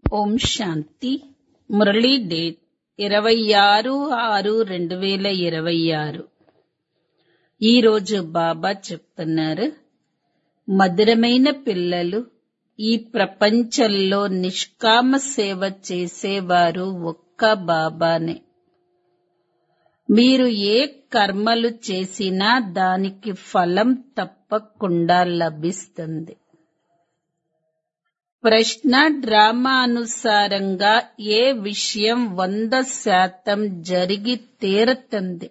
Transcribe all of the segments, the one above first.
ఓం శాంతి Murali date ఇరవై ఆరు ఆరు రెండు వేల ఇరవై ఆరు ఈరోజు బాబా చెప్తున్నారు మధురమైన పిల్లలు ఈ ప్రపంచంలో నిష్కామ సేవ చేసేవారు ఒక్క బాబానే మీరు ఏ కర్మలు చేసినా దానికి ఫలం తప్పకుండా లభిస్తుంది ప్రశ్న డ్రామా అనుసారంగా ఏ విషయం వంద శాతం జరిగి తీరుతుంది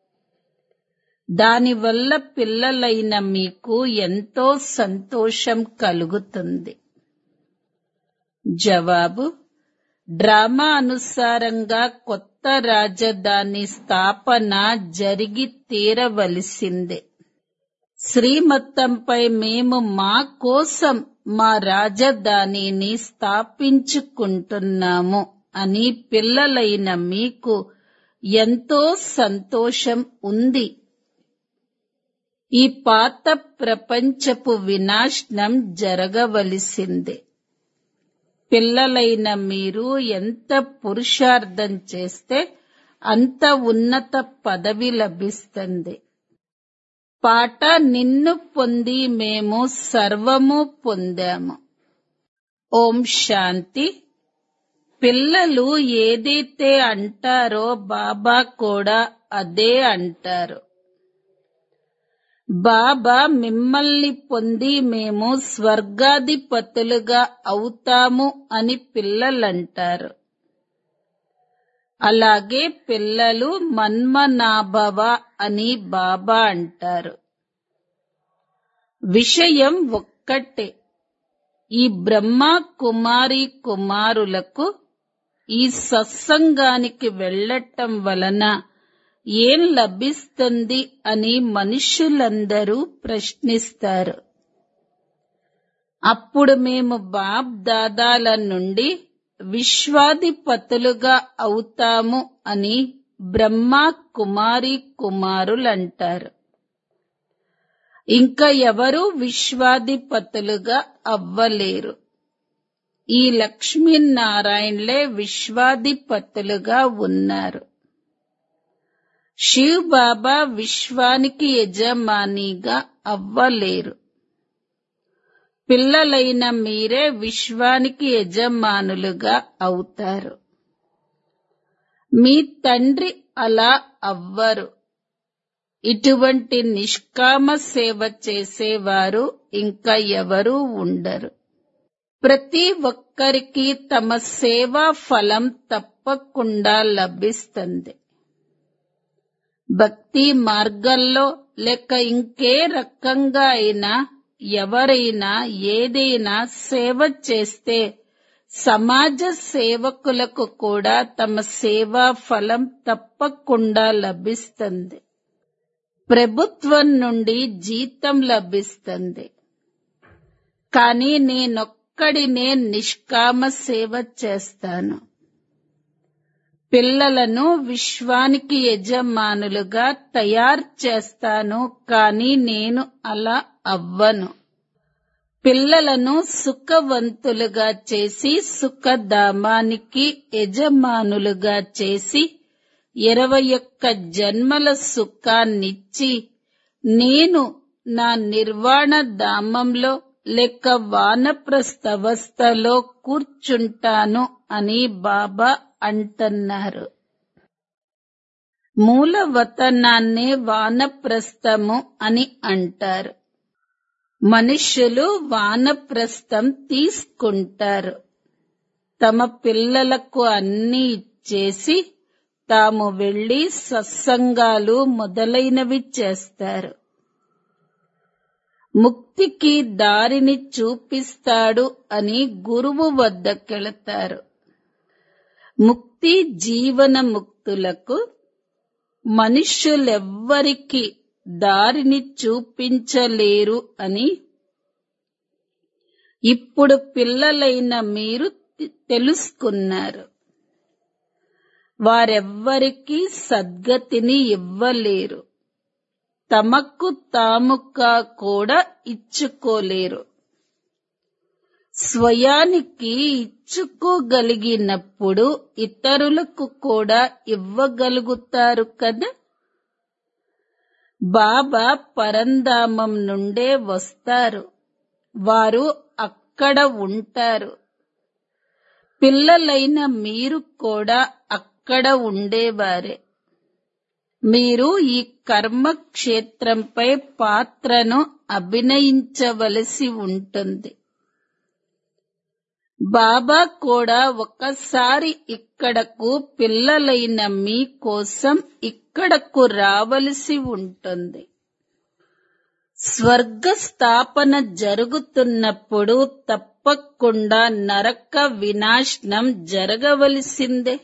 దానివల్ల పిల్లలైన మీకు ఎంతో సంతోషం కలుగుతుంది జవాబు డ్రామా అనుసారంగా కొత్త రాజధాని స్థాపన జరిగి తీరవలసిందే శ్రీమతంపై మేము మా కోసం మా రాజధానిని స్థాపించుకుంటున్నాము అని పిల్లలైన మీకు ఎంతో సంతోషం ఉంది ఈ పాత ప్రపంచపు వినాశనం జరగవలసిందే పిల్లలైన మీరు ఎంత పురుషార్థం చేస్తే అంత ఉన్నత పదవి లభిస్తుంది పాట నిన్ను పొంది మేము సర్వము పొందాము ఓం శాంతి పిల్లలు ఏదైతే అంటారో బాబా కూడా అదే అంటారు బాబా మిమ్మల్ని పొంది మేము స్వర్గాధిపతులుగా అవుతాము అని పిల్లలంటారు అలాగే పిల్లలు మన్మనాభవ అని బాబా అంటారు విషయం ఒక్కటే ఈ బ్రహ్మ కుమారి కుమారులకు ఈ సత్సంగానికి వెళ్ళటం వలన ఏం లభిస్తుంది అని మనుషులందరూ ప్రశ్నిస్తారు అప్పుడు మేము బాబ్ దాదాల నుండి విశ్వాధిపతులుగా అవుతాము అని బ్రహ్మ కుమారి కుమారులంటారు ఇంకా ఎవరు విశ్వాధిపతులుగా అవ్వలేరు ఈ లక్ష్మీనారాయణలే విశ్వాధిపతులుగా ఉన్నారు శివ్ బాబా విశ్వానికి యజమానిగా అవ్వలేరు పిల్లలైన మీరే విశ్వానికి యజమానులుగా అవుతారు మీ తండ్రి అలా అవ్వరు ఇటువంటి నిష్కామ సేవ చేసేవారు ఇంకా ఎవరూ ఉండరు ప్రతి ఒక్కరికి తమ సేవా ఫలం తప్పకుండా లభిస్తుంది భక్తి మార్గంలో లేక ఇంకే రకంగా అయినా ఎవరైనా ఏదైనా సేవ చేస్తే సమాజ సేవకులకు కూడా తమ సేవా ఫలం తప్పకుండా లభిస్తుంది ప్రభుత్వం నుండి జీతం లభిస్తుంది కానీ నేనొక్కడినే నిష్కామ సేవ చేస్తాను పిల్లలను విశ్వానికి యజమానులుగా తయారు చేస్తాను కానీ నేను అలా అవ్వను పిల్లలను సుఖవంతులుగా చేసి సుఖధామానికి యజమానులుగా చేసి ఇరవై ఒక్క జన్మల సుఖాన్నిచ్చి నేను నా నిర్వాణ ధామంలో లేక వానప్రస్థవస్థలో కూర్చుంటాను అని బాబా అంటున్నారు మూలవతనాన్నే వానప్రస్థము అని అంటారు మనుషులు వానప్రస్థం తీసుకుంటారు తమ పిల్లలకు అన్ని ఇచ్చేసి తాము వెళ్లి సత్సంగాలు మొదలైనవి చేస్తారు ముక్తికి దారిని చూపిస్తాడు అని గురువు వద్దకెళతారు ముక్తి జీవన ముక్తులకు మనుష్యులెవ్వరికి దారిని చూపించలేరు అని ఇప్పుడు పిల్లలైన మీరు తెలుసుకున్నారు వారెవ్వరికీ సద్గతిని ఇవ్వలేరు తమకు తాముగా కూడా ఇచ్చుకోలేరు స్వయానికి ఇచ్చుకోగలిగినప్పుడు ఇతరులకు కూడా ఇవ్వగలుగుతారు కదా బాబా పరంధామం నుండే వస్తారు వారు అక్కడ ఉంటారు పిల్లలైన మీరు కూడా అక్కడ ఉండేవారే మీరు ఈ కర్మ క్షేత్రంపై పాత్రను అభినయించవలసి ఉంటుంది బాబా కూడా ఒకసారి ఇక్కడకు పిల్లలైన మీ కోసం ఇక్కడకు రావలసి ఉంటుంది స్వర్గ స్థాపన జరుగుతున్నప్పుడు తప్పకుండా నరక వినాశనం జరగవలసిందే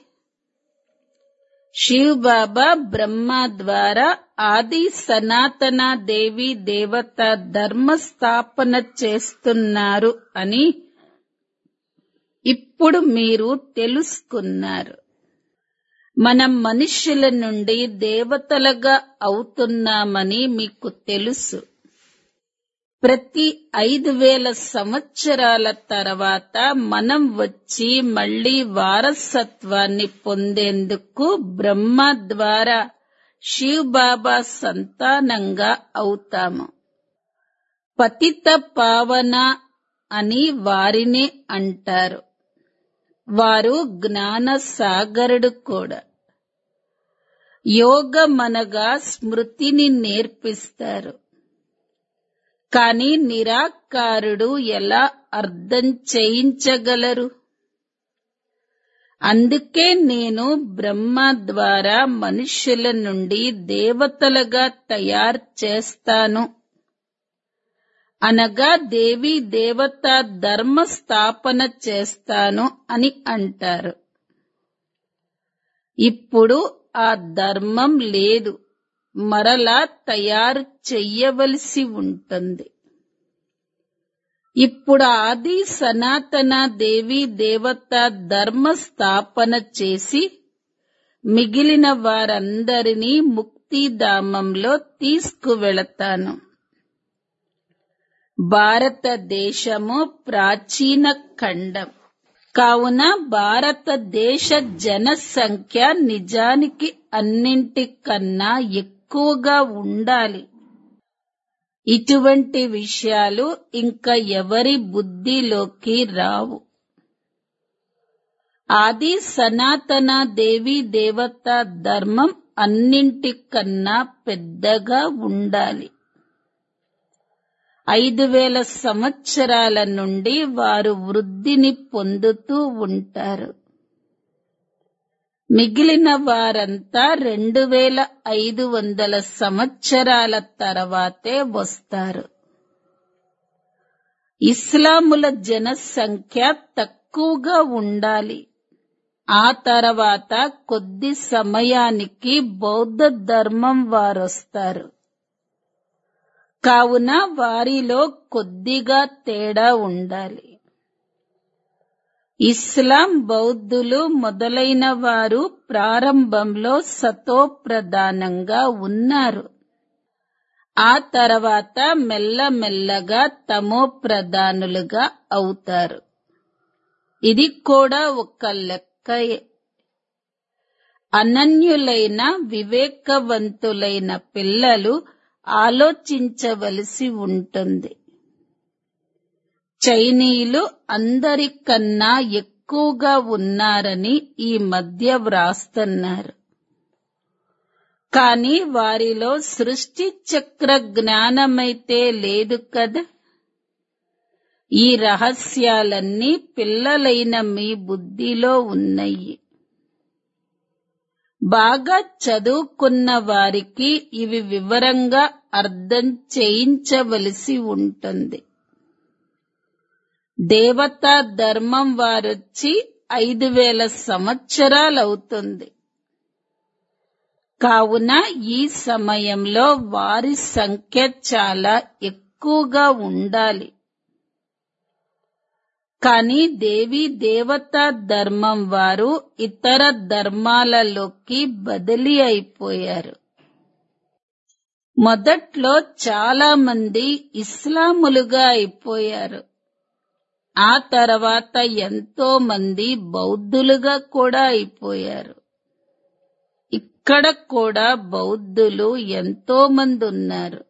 శివ్ బాబా బ్రహ్మ ద్వారా ఆది సనాతన దేవి దేవత ధర్మ స్థాపన చేస్తున్నారు అని ఇప్పుడు మీరు తెలుసుకున్నారు మనం మనుష్యుల నుండి దేవతలుగా అవుతున్నామని మీకు తెలుసు ప్రతి ఐదు వేల సంవత్సరాల తర్వాత మనం వచ్చి మళ్ళీ వారసత్వాన్ని పొందేందుకు బ్రహ్మ ద్వారా శివ్ బాబా సంతానంగా అవుతాము పతిత పావన అని వారిని అంటారు వారు జ్ఞాన సాగరుడు కూడా యోగమనగా స్మృతిని నేర్పిస్తారు కాని నిరాకారుడు ఎలా అర్థం చేయించగలరు అందుకే నేను బ్రహ్మ ద్వారా మనుష్యుల నుండి దేవతలుగా తయారు చేస్తాను అనగా దేవి దేవత ధర్మ స్థాపన చేస్తాను అని అంటారు ఇప్పుడు ఆ ధర్మం లేదు మరలా తయారు చెయ్యవలసి ఉంటుంది ఇప్పుడు ఆది సనాతన దేవి దేవత ధర్మ స్థాపన చేసి మిగిలిన వారందరినీ ముక్తిధామంలో తీసుకువెళతాను భారతదేశము ప్రాచీన ఖండం కావున భారతదేశ జనసంఖ్య నిజానికి అన్నింటికన్నా ఎక్కువగా ఉండాలి ఇటువంటి విషయాలు ఇంకా ఎవరి బుద్ధిలోకి రావు ఆది సనాతన దేవి దేవత ధర్మం అన్నింటికన్నా పెద్దగా ఉండాలి ఐదు వేల సంవత్సరాల నుండి వారు వృద్ధిని పొందుతూ ఉంటారు మిగిలిన వారంతా రెండు వేల ఐదు వందల సంవత్సరాల తర్వాతే వస్తారు ఇస్లాముల జనసంఖ్య తక్కువగా ఉండాలి ఆ తర్వాత కొద్ది సమయానికి బౌద్ధ ధర్మం వారొస్తారు కావున వారిలో కొద్దిగా తేడా ఉండాలి ఇస్లాం బౌద్ధులు మొదలైన వారు ప్రారంభంలో సతోప్రధానంగా ఉన్నారు ఆ తర్వాత మెల్లమెల్లగా తమో ప్రధానులుగా అవుతారు ఇది కూడా ఒక లెక్కయే అనన్యులైన వివేకవంతులైన పిల్లలు ఆలోచించవలసి ఉంటుంది చైనీయులు అందరికన్నా ఎక్కువగా ఉన్నారని ఈ మధ్య వ్రాస్తున్నారు కానీ వారిలో సృష్టి చక్ర జ్ఞానమైతే లేదు కదా ఈ రహస్యాలన్నీ పిల్లలైన మీ బుద్ధిలో ఉన్నాయి బాగా చదువుకున్న వారికి ఇవి వివరంగా అర్థం చేయించవలసి ఉంటుంది దేవతా ధర్మం వారొచ్చి ఐదు వేల సంవత్సరాలవుతుంది కావున ఈ సమయంలో వారి సంఖ్య చాలా ఎక్కువగా ఉండాలి కానీ దేవి దేవతా ధర్మం వారు ఇతర ధర్మాలలోకి బదిలీ అయిపోయారు మొదట్లో చాలా మంది ఇస్లాములుగా అయిపోయారు ఆ తర్వాత ఎంతో మంది బౌద్ధులుగా కూడా అయిపోయారు ఇక్కడ కూడా బౌద్ధులు ఎంతో మంది ఉన్నారు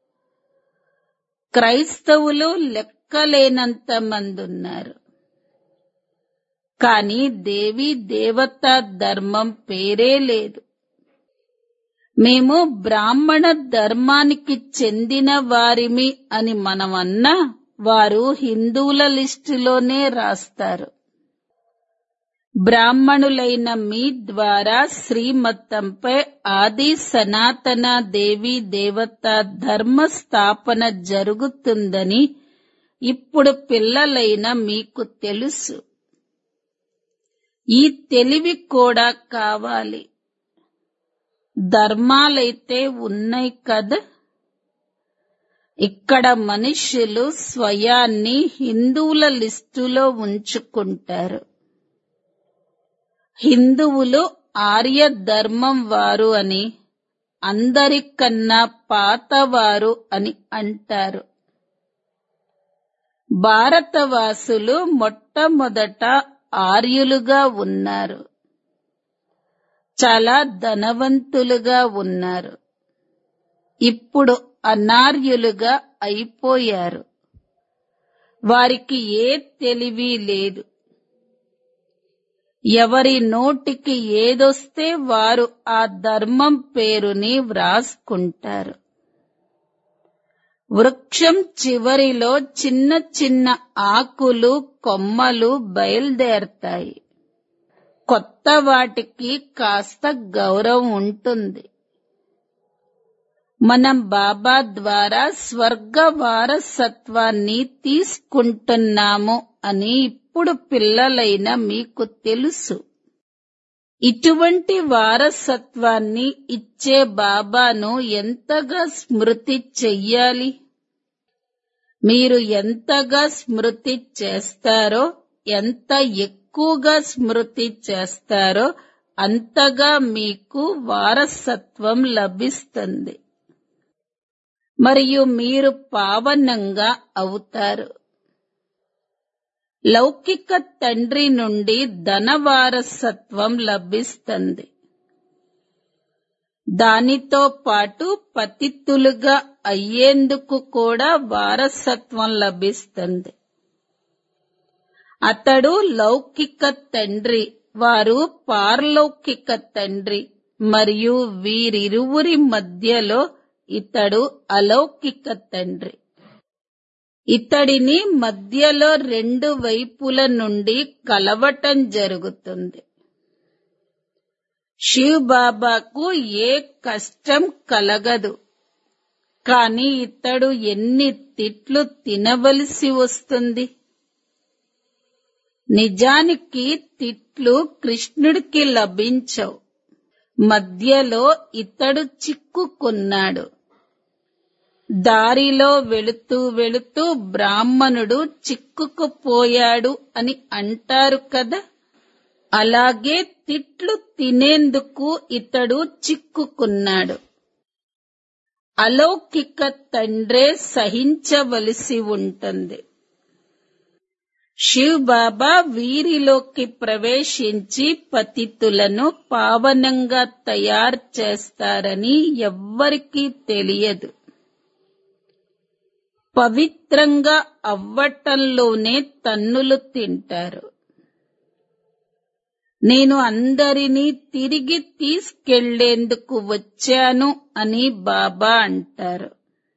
క్రైస్తవులు లెక్కలేనంత మంది ఉన్నారు కానీ దేవి దేవతా ధర్మం పేరే లేదు మేము బ్రాహ్మణ ధర్మానికి చెందిన వారిమి అని మనం అన్నా వారు హిందువుల లిస్టులోనే రాస్తారు బ్రాహ్మణులైన మీ ద్వారా శ్రీమతంపై ఆది సనాతన దేవి దేవత ధర్మ స్థాపన జరుగుతుందని ఇప్పుడు పిల్లలైన మీకు తెలుసు ఈ తెలివి కూడా కావాలి ధర్మాలైతే ఉన్నాయి కదా ఇక్కడ మనుష్యులు స్వయాన్ని హిందువుల లిస్టులో ఉంచుకుంటారు హిందువులు ఆర్య ధర్మం వారు అని అందరికన్నా పాతవారు అని అంటారు భారతవాసులు మొట్టమొదట ఆర్యులుగా ఉన్నారు చాలా ధనవంతులుగా ఉన్నారు ఇప్పుడు అనార్యులుగా అయిపోయారు వారికి ఏ తెలివి లేదు ఎవరి నోటికి ఏదొస్తే వారు ఆ ధర్మం పేరుని వ్రాసుకుంటారు వృక్షం చివరిలో చిన్న చిన్న ఆకులు కొమ్మలు బయలుదేరతాయి కొత్త వాటికి కాస్త గౌరవం ఉంటుంది మనం బాబా ద్వారా స్వర్గ వారసత్వాన్ని తీసుకుంటున్నాము అని ఇప్పుడు పిల్లలైన మీకు తెలుసు ఇటువంటి వారసత్వాన్ని ఇచ్చే బాబాను ఎంతగా స్మృతి చెయ్యాలి మీరు ఎంతగా స్మృతి చేస్తారో ఎంత ఎక్కువగా స్మృతి చేస్తారో అంతగా మీకు వారసత్వం లభిస్తుంది మరియు మీరు పావనంగా అవుతారు లౌకిక తండ్రి నుండి ధన వారసత్వం లభిస్తుంది దానితో పాటు పతితులుగా అయ్యేందుకు కూడా వారసత్వం లభిస్తుంది అతడు లౌకిక తండ్రి వారు పారలౌకిక తండ్రి మరియు వీరిరువురి మధ్యలో ఇతడు అలౌకిక తండ్రి ఇతడిని మధ్యలో రెండు వైపుల నుండి కలవటం జరుగుతుంది శివ్ బాబాకు ఏ కష్టం కలగదు కాని ఇతడు ఎన్ని తిట్లు తినవలసి వస్తుంది నిజానికి తిట్లు కృష్ణుడికి లభించవు మధ్యలో ఇతడు చిక్కుకున్నాడు దారిలో వెళుతూ వెళుతూ బ్రాహ్మణుడు చిక్కుకుపోయాడు అని అంటారు కదా అలాగే తిట్లు తినేందుకు ఇతడు చిక్కుకున్నాడు అలౌకిక తండ్రే సహించవలసి ఉంటుంది శివ్ బాబా వీరిలోకి ప్రవేశించి పతితులను పావనంగా తయారు చేస్తారని ఎవ్వరికీ తెలియదు పవిత్రంగా అవ్వటంలోనే తన్నులు తింటారు నేను అందరినీ తిరిగి తీసుకెళ్లేందుకు వచ్చాను అని బాబా అంటారు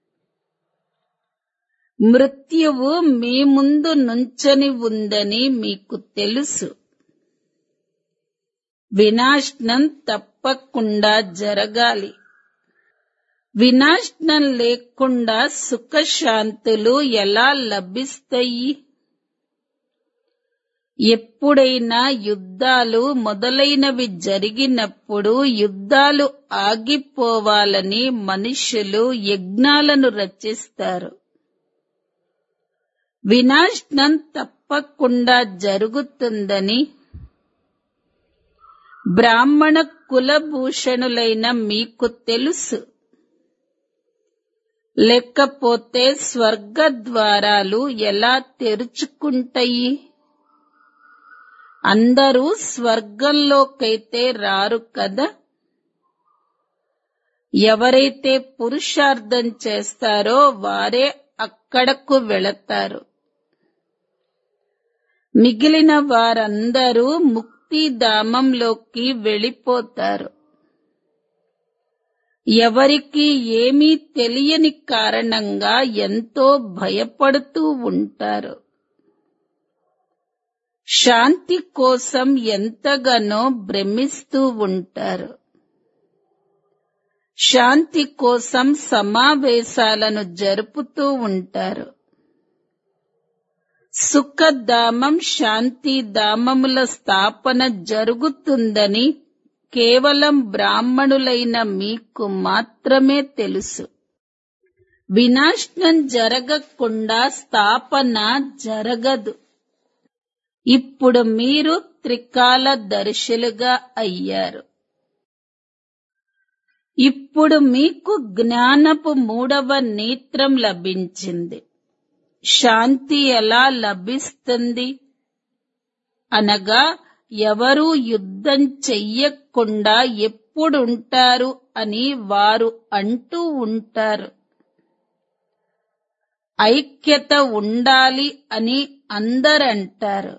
మృత్యువు మీ ముందు నుంచని ఉందని మీకు తెలుసు వినాశనం తప్పకుండా జరగాలి వినాశనం లేకుండా సుఖశాంతులు ఎలా లభిస్తాయి ఎప్పుడైనా యుద్ధాలు మొదలైనవి జరిగినప్పుడు యుద్ధాలు ఆగిపోవాలని మనుషులు యజ్ఞాలను రచిస్తారు వినాశనం తప్పకుండా జరుగుతుందని బ్రాహ్మణ కులభూషణులైన మీకు తెలుసు లేకపోతే స్వర్గ ద్వారాలు ఎలా తెరుచుకుంటాయి అందరూ స్వర్గంలోకైతే రారు కదా ఎవరైతే పురుషార్థం చేస్తారో వారే అక్కడకు వెళతారు మిగిలిన వారందరూ ముక్తిధామంలోకి వెళ్ళిపోతారు ఎవరికి ఏమీ తెలియని కారణంగా ఎంతో భయపడుతూ ఉంటారు శాంతి కోసం ఎంతగానో భ్రమిస్తూ ఉంటారు శాంతి కోసం సమావేశాలను జరుపుతూ ఉంటారు సుఖధామం శాంతిధామముల స్థాపన జరుగుతుందని కేవలం బ్రాహ్మణులైన మీకు మాత్రమే తెలుసు వినాశనం జరగకుండా స్థాపన జరగదు ఇప్పుడు మీరు త్రికాల దర్శులుగా అయ్యారు ఇప్పుడు మీకు జ్ఞానపు మూడవ నేత్రం లభించింది శాంతి ఎలా లభిస్తుంది అనగా ఎవరూ యుద్ధం చెయ్యకుండా ఎప్పుడుంటారు అని వారు అంటూ ఉంటారు ఐక్యత ఉండాలి అని అందరంటారు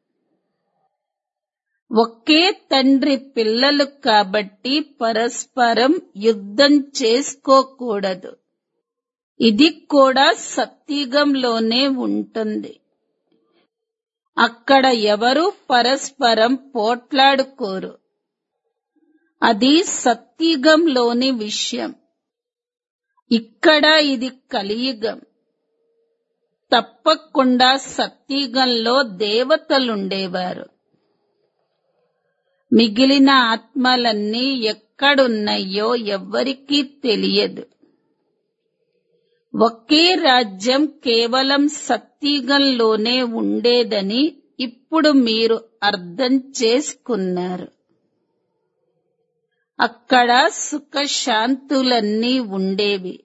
ఒకే తండ్రి పిల్లలు కాబట్టి పరస్పరం యుద్ధం చేసుకోకూడదు ఇది కూడా సత్యుగంలోనే ఉంటుంది అక్కడ ఎవరు పరస్పరం పోట్లాడుకోరు అది సత్యుగంలోని విషయం ఇక్కడ ఇది కలియుగం తప్పకుండా సత్యుగంలో దేవతలుండేవారు మిగిలిన ఆత్మలన్నీ ఎక్కడున్నాయో ఎవ్వరికీ తెలియదు ఒకే రాజ్యం కేవలం సత్యుగంలోనే ఉండేదని ఇప్పుడు మీరు అర్థం చేసుకున్నారు అక్కడ సుఖశాంతులన్నీ ఉండేవి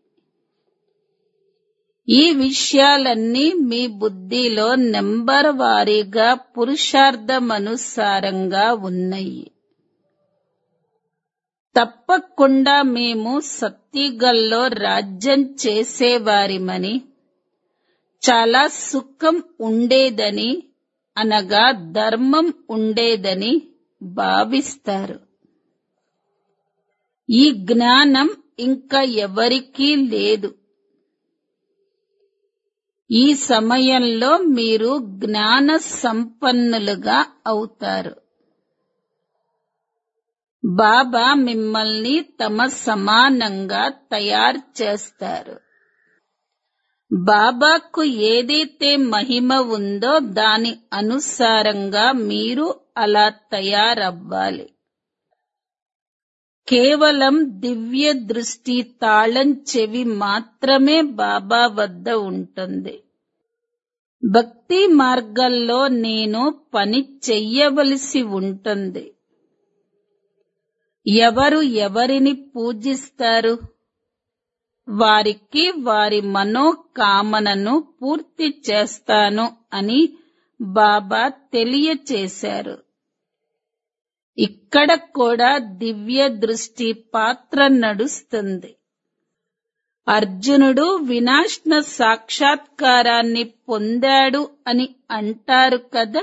ఈ విషయాలన్నీ మీ బుద్ధిలో నెంబర్ వారీగా పురుషార్థమనుసారంగా ఉన్నాయి తప్పకుండా మేము సత్తిగల్లో రాజ్యం చేసేవారిమని చాలా సుఖం ఉండేదని అనగా ధర్మం ఉండేదని భావిస్తారు ఈ జ్ఞానం ఇంకా ఎవరికీ లేదు ఈ సమయంలో మీరు జ్ఞాన సంపన్నులుగా అవుతారు బాబా మిమ్మల్ని తమ సమానంగా తయారు చేస్తారు బాబాకు ఏదైతే మహిమ ఉందో దాని అనుసారంగా మీరు అలా తయారవ్వాలి కేవలం దివ్య దృష్టి తాళం చెవి మాత్రమే బాబా వద్ద ఉంటుంది భక్తి మార్గంలో నేను పని చెయ్యవలసి ఉంటుంది ఎవరు ఎవరిని పూజిస్తారు వారికి వారి మనోకామనను పూర్తి చేస్తాను అని బాబా తెలియచేశారు ఇక్కడ కూడా దివ్య దృష్టి పాత్ర నడుస్తుంది అర్జునుడు వినాశన సాక్షాత్కారాన్ని పొందాడు అని అంటారు కదా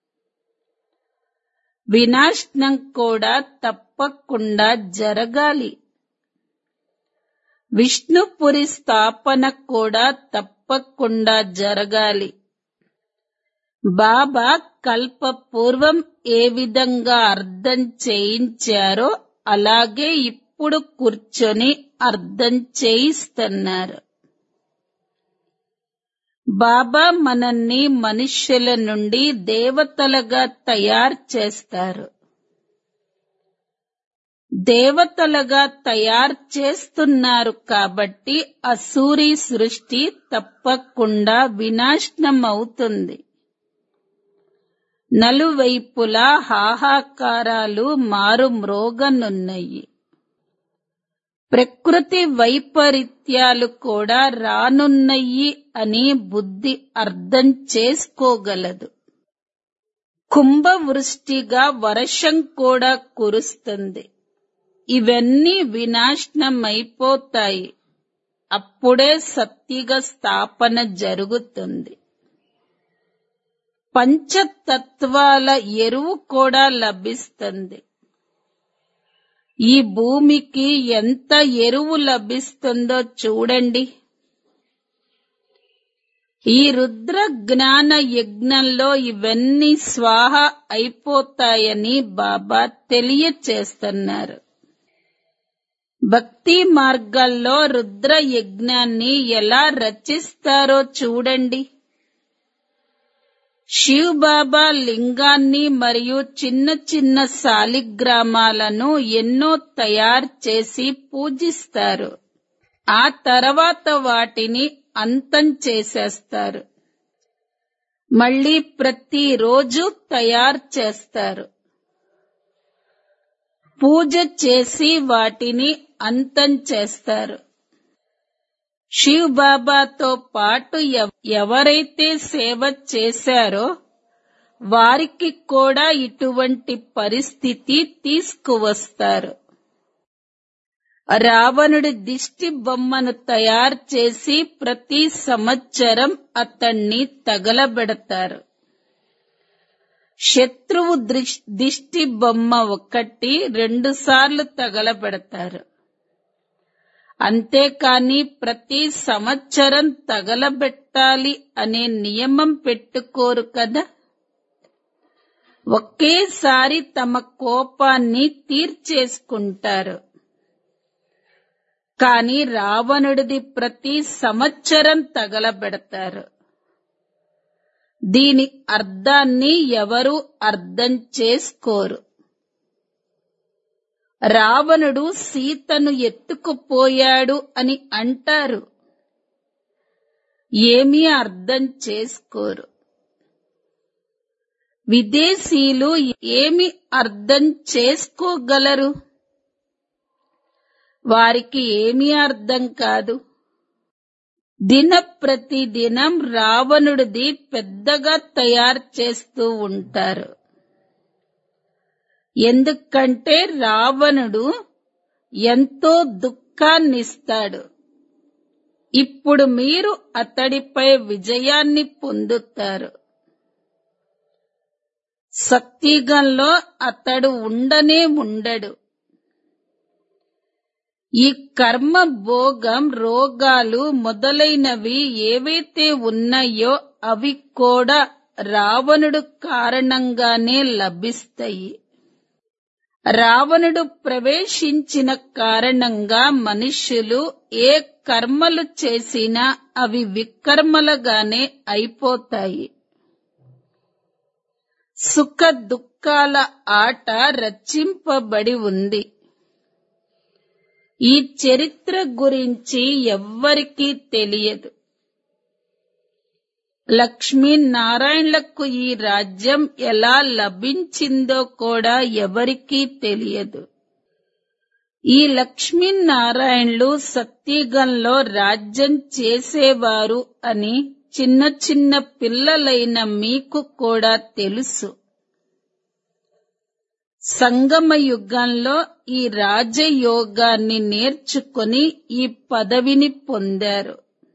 వినాశనం కూడా తప్పకుండా జరగాలి విష్ణుపురి స్థాపన కూడా తప్పకుండా జరగాలి బాబా కల్ప పూర్వం ఏ విధంగా అర్థం చేయించారో అలాగే ఇప్పుడు కూర్చొని అర్థం చేయిస్తున్నారు బాబా మనల్ని మనుష్యుల నుండి దేవతలుగా తయారు చేస్తారు దేవతలుగా తయారు చేస్తున్నారు కాబట్టి అసూరి సృష్టి తప్పకుండా వినాశనం అవుతుంది నలువైపులా హాహాకారాలు మారు మ్రోగనున్నాయి ప్రకృతి వైపరీత్యాలు కూడా రానున్నయి అని బుద్ధి అర్థం చేసుకోగలదు కుంభవృష్టిగా వర్షం కూడా కురుస్తుంది ఇవన్నీ వినాశనమైపోతాయి అప్పుడే సత్యుగ స్థాపన జరుగుతుంది పంచతత్వాల ఎరువు కూడా లభిస్తుంది ఈ భూమికి ఎంత ఎరువు లభిస్తుందో చూడండి ఈ రుద్ర జ్ఞాన యజ్ఞంలో ఇవన్నీ స్వాహ అయిపోతాయని బాబా తెలియచేస్తున్నారు భక్తి మార్గాల్లో రుద్ర యజ్ఞాన్ని ఎలా రచిస్తారో చూడండి శివ్ బాబా లింగాన్ని మరియు చిన్న చిన్న శాలిగ్రామాలను ఎన్నో తయారు చేసి పూజిస్తారు ఆ తర్వాత వాటిని అంతం చేసేస్తారు మళ్ళీ ప్రతిరోజు తయారు చేస్తారు పూజ చేసి వాటిని అంతం చేస్తారు శివ్ బాబాతో పాటు ఎవ- ఎవరైతే సేవ చేశారో వారికి కూడా ఇటువంటి పరిస్థితి తీసుకువస్తారు రావణుడి దిష్టి బొమ్మను తయారు చేసి ప్రతి సంవత్సరం అతన్ని తగలబెడతారు శత్రువు దృష్- దిష్టి బొమ్మ ఒకటి రెండు సార్లు తగలబెడతారు అంతేకాని ప్రతి సంవత్సరం తగలబెట్టాలి అనే నియమం పెట్టుకోరు కదా ఒకేసారి తమ కోపాన్ని తీర్చేసుకుంటారు కాని రావణుడిది ప్రతి సంవత్సరం తగలబెడతారు దీని అర్థాన్ని ఎవరు అర్థం చేసుకోరు రావణుడు సీతను ఎత్తుకుపోయాడు అని అంటారు ఏమీ అర్థం చేసుకోరు విదేశీయులు ఏమి అర్థం చేసుకోగలరు వారికి ఏమీ అర్థం కాదు దిన ప్రతిదినం రావణుడిది పెద్దగా తయారు చేస్తూ ఉంటారు ఎందుకంటే రావణుడు ఎంతో దుఃఖాన్నిస్తాడు ఇప్పుడు మీరు అతడిపై విజయాన్ని పొందుతారు సత్యుగంలో అతడు ఉండనే ఉండడు ఈ కర్మ భోగం రోగాలు మొదలైనవి ఏవైతే ఉన్నాయో అవి కూడా రావణుడు కారణంగానే లభిస్తాయి రావణుడు ప్రవేశించిన కారణంగా మనుష్యులు ఏ కర్మలు చేసినా అవి వికర్మలుగానే అయిపోతాయి సుఖ దుఃఖాల ఆట రచింపబడి ఉంది ఈ చరిత్ర గురించి ఎవ్వరికీ తెలియదు లక్ష్మీనారాయణలకు ఈ రాజ్యం ఎలా లభించిందో కూడా ఎవరికీ తెలియదు ఈ లక్ష్మీనారాయణలు సత్యుగంలో రాజ్యం చేసేవారు అని చిన్న చిన్న పిల్లలైన మీకు కూడా తెలుసు సంగమ యుగంలో ఈ రాజయోగాన్ని నేర్చుకొని ఈ పదవిని పొందారు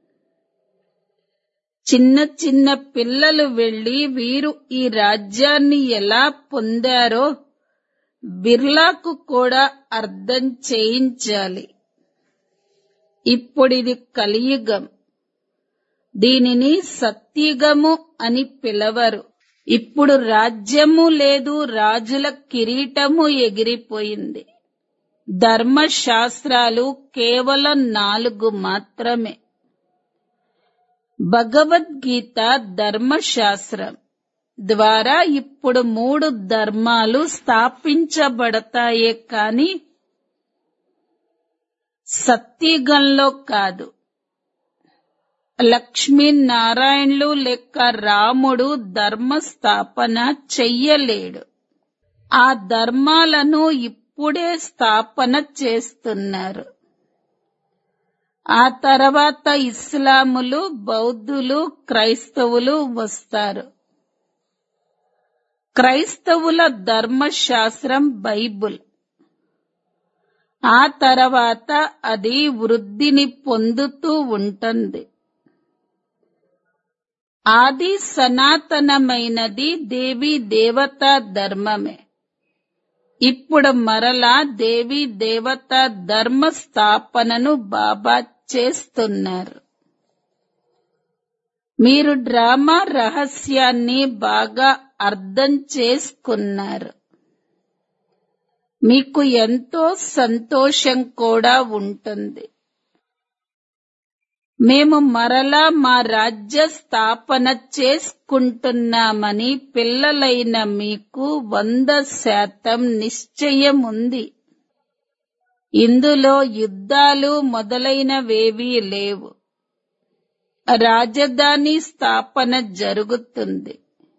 చిన్న చిన్న పిల్లలు వెళ్లి వీరు ఈ రాజ్యాన్ని ఎలా పొందారో బిర్లాకు కూడా అర్థం చేయించాలి ఇప్పుడిది కలియుగం దీనిని సత్యుగము అని పిలవరు ఇప్పుడు రాజ్యము లేదు రాజుల కిరీటము ఎగిరిపోయింది ధర్మశాస్త్రాలు కేవలం నాలుగు మాత్రమే భగవద్గీత ధర్మశాస్త్రం ద్వారా ఇప్పుడు మూడు ధర్మాలు స్థాపించబడతాయే కాని సత్యుగంలో కాదు లక్ష్మీనారాయణులు లెక్క రాముడు ధర్మ స్థాపన చెయ్యలేడు ఆ ధర్మాలను ఇప్పుడే స్థాపన చేస్తున్నారు ఆ తర్వాత ఇస్లాములు బౌద్ధులు క్రైస్తవులు వస్తారు క్రైస్తవుల ధర్మశాస్త్రం బైబుల్ ఆ తర్వాత అది వృద్ధిని పొందుతూ ఉంటుంది ఆది సనాతనమైనది దేవి దేవతా ధర్మమే ఇప్పుడు మరలా దేవి దేవత ధర్మ స్థాపనను బాబా చేస్తున్నారు మీరు డ్రామా రహస్యాన్ని బాగా అర్థం చేసుకున్నారు మీకు ఎంతో సంతోషం కూడా ఉంటుంది మేము మరలా మా రాజ్య స్థాపన చేసుకుంటున్నామని పిల్లలైన మీకు వంద శాతం నిశ్చయం ఉంది ఇందులో యుద్ధాలు మొదలైనవేవీ లేవు రాజధాని స్థాపన జరుగుతుంది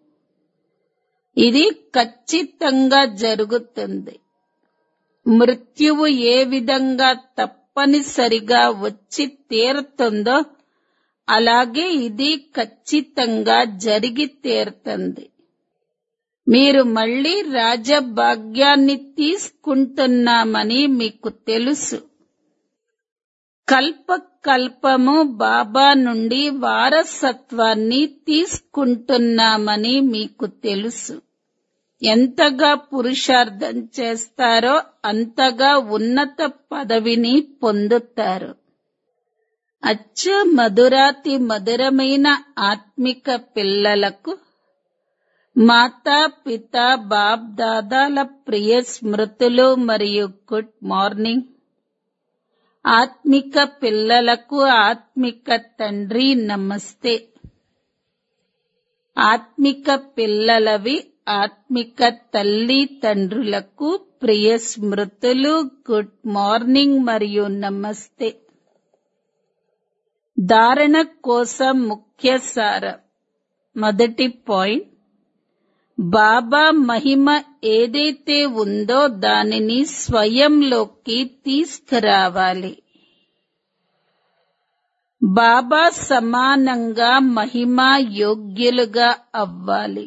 ఇది ఖచ్చితంగా జరుగుతుంది మృత్యువు ఏ విధంగా తప్పనిసరిగా వచ్చి తీరుతుందో అలాగే ఇది ఖచ్చితంగా జరిగి తీరుతుంది మీరు మళ్ళీ రాజభాగ్యాన్ని తీసుకుంటున్నామని మీకు తెలుసు కల్ప కల్పము బాబా నుండి వారసత్వాన్ని తీసుకుంటున్నామని మీకు తెలుసు ఎంతగా పురుషార్థం చేస్తారో అంతగా ఉన్నత పదవిని పొందుతారు అచ్చ మధురాతి మధురమైన ఆత్మిక పిల్లలకు మాతా పిత బాప్ దాదాల ప్రియ స్మృతులు మరియు గుడ్ మార్నింగ్ ఆత్మిక పిల్లలకు ఆత్మిక తండ్రి నమస్తే ఆత్మిక పిల్లలవి ఆత్మిక తల్లి తండ్రులకు ప్రియ స్మృతులు గుడ్ మార్నింగ్ మరియు నమస్తే ధారణ కోసం ముఖ్య సారం మొదటి పాయింట్ బాబా మహిమ ఏదైతే ఉందో దానిని స్వయంలోకి తీసుకురావాలి బాబా సమానంగా మహిమా యోగ్యులుగా అవ్వాలి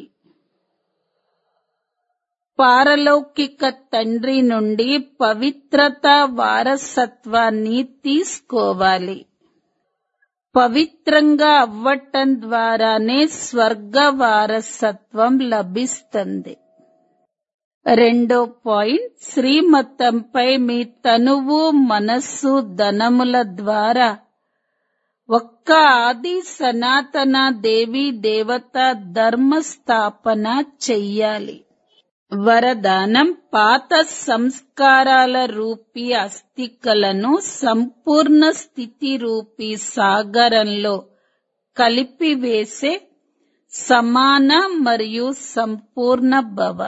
పారలౌకిక తండ్రి నుండి పవిత్రత వారసత్వాన్ని తీసుకోవాలి పవిత్రంగా అవ్వటం ద్వారానే స్వర్గ వారసత్వం లభిస్తుంది రెండో పాయింట్ శ్రీమతంపై మీ తనువు మనస్సు ధనముల ద్వారా ఒక్క ఆది సనాతన దేవి దేవత ధర్మ స్థాపన చెయ్యాలి వరదానం పాత సంస్కారాల రూపీ అస్థికలను సంపూర్ణ స్థితి రూపీ సాగరంలో కలిపివేసే సమాన మరియు సంపూర్ణ భవ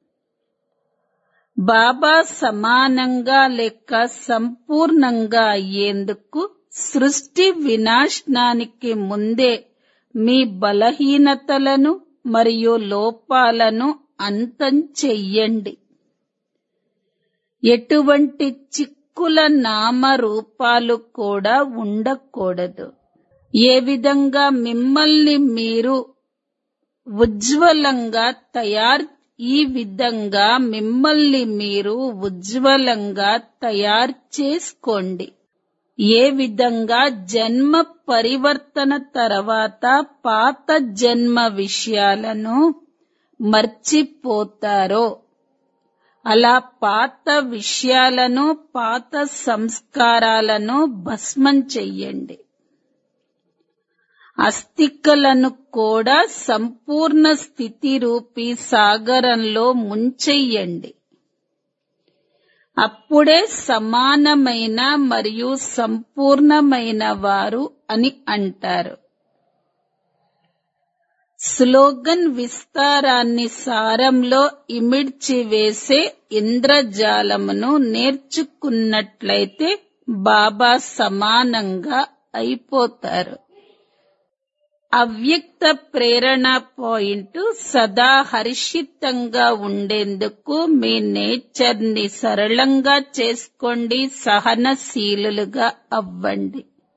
బాబా సమానంగా లేక సంపూర్ణంగా అయ్యేందుకు సృష్టి వినాశనానికి ముందే మీ బలహీనతలను మరియు లోపాలను అంతం చెయ్యండి ఎటువంటి చిక్కుల నామరూపాలు కూడా ఉండకూడదు ఏ విధంగా మిమ్మల్ని మీరు ఉజ్వలంగా తయారు ఈ విధంగా మిమ్మల్ని మీరు ఉజ్వలంగా తయారు చేసుకోండి ఏ విధంగా జన్మ పరివర్తన తర్వాత పాత జన్మ విషయాలను మర్చిపోతారో అలా పాత విషయాలను పాత సంస్కారాలను భస్మం చెయ్యండి అస్థికలను కూడా సంపూర్ణ స్థితి రూపీ సాగరంలో ముంచెయ్యండి అప్పుడే సమానమైన మరియు సంపూర్ణమైన వారు అని అంటారు స్లోగన్ విస్తారాన్ని సారంలో ఇమిడ్చి వేసే ఇంద్రజాలమును నేర్చుకున్నట్లయితే బాబా సమానంగా అయిపోతారు అవ్యక్త ప్రేరణ పాయింట్ సదా హర్షితంగా ఉండేందుకు మీ నేచర్ ని సరళంగా చేసుకోండి సహనశీలులుగా అవ్వండి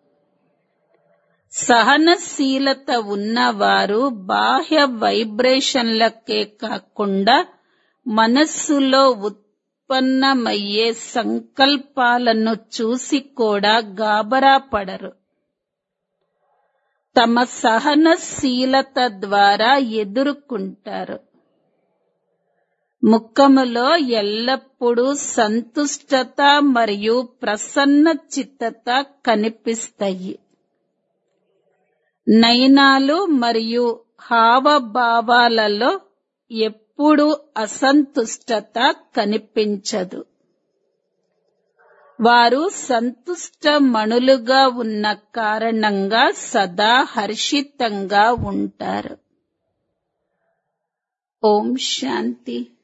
సహనశీలత ఉన్నవారు బాహ్య వైబ్రేషన్లకే కాకుండా మనస్సులో ఉత్పన్నమయ్యే సంకల్పాలను చూసి కూడా గాబరా పడరు తమ సహనశీలత ద్వారా ఎదుర్కొంటారు ముఖములో ఎల్లప్పుడూ సంతుష్టత మరియు ప్రసన్న చిత్తత కనిపిస్తాయి నయనాలు మరియు హావభావాలలో ఎప్పుడూ అసంతుష్టత కనిపించదు వారు సంతుష్ట మణులుగా ఉన్న కారణంగా సదా హర్షితంగా ఉంటారు ఓం శాంతి